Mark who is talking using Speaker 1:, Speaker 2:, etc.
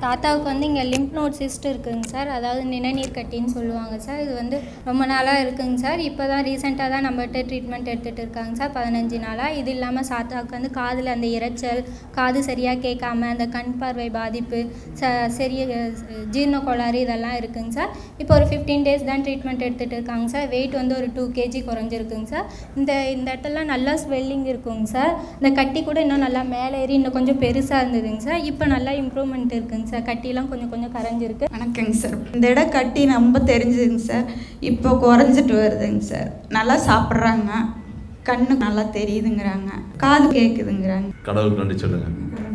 Speaker 1: தாத்தாவுக்கு வந்து இங்கே லிம்ப் நோட் சிஸ்ட் இருக்குங்க சார் அதாவது நிணநீர் கட்டின்னு சொல்லுவாங்க சார் இது வந்து ரொம்ப நாளாக இருக்குங்க சார் இப்போ தான் ரீசெண்டாக தான் நம்மகிட்ட ட்ரீட்மெண்ட் எடுத்துகிட்டு இருக்காங்க சார் பதினஞ்சு நாளாக இது இல்லாமல் சாத்தாவுக்கு வந்து காதில் அந்த இரைச்சல் காது சரியாக கேட்காம அந்த கண் பார்வை பாதிப்பு ச சரிய ஜீரண கோளாறு இதெல்லாம் இருக்குங்க சார் இப்போ ஒரு ஃபிஃப்டீன் டேஸ் தான் ட்ரீட்மெண்ட் எடுத்துகிட்டு இருக்காங்க சார் வெயிட் வந்து ஒரு டூ கேஜி குறைஞ்சிருக்குங்க சார் இந்த இந்த இடத்துலலாம் நல்லா ஸ்வெல்லிங் இருக்குங்க சார் இந்த கட்டி கூட இன்னும் நல்லா மேலே ஏறி இன்னும் கொஞ்சம் பெருசாக இருந்ததுங்க சார் இப்போ நல்லா இம்ப்ரூவ்மெண்ட் இருக்குங்க சார் கட்டிலாம் கொஞ்சம் கொஞ்சம் கரைஞ்சிருக்கு
Speaker 2: வணக்கங்க சார் இந்த இடம் கட்டி ரொம்ப தெரிஞ்சுதுங்க சார் இப்போ குறைஞ்சிட்டு வருதுங்க சார் நல்லா சாப்பிட்றாங்க கண்ணு நல்லா தெரியுதுங்கிறாங்க காது கேட்குதுங்கிறாங்க
Speaker 3: கடவுளுக்கு நன்றி சொல்லுங்கள்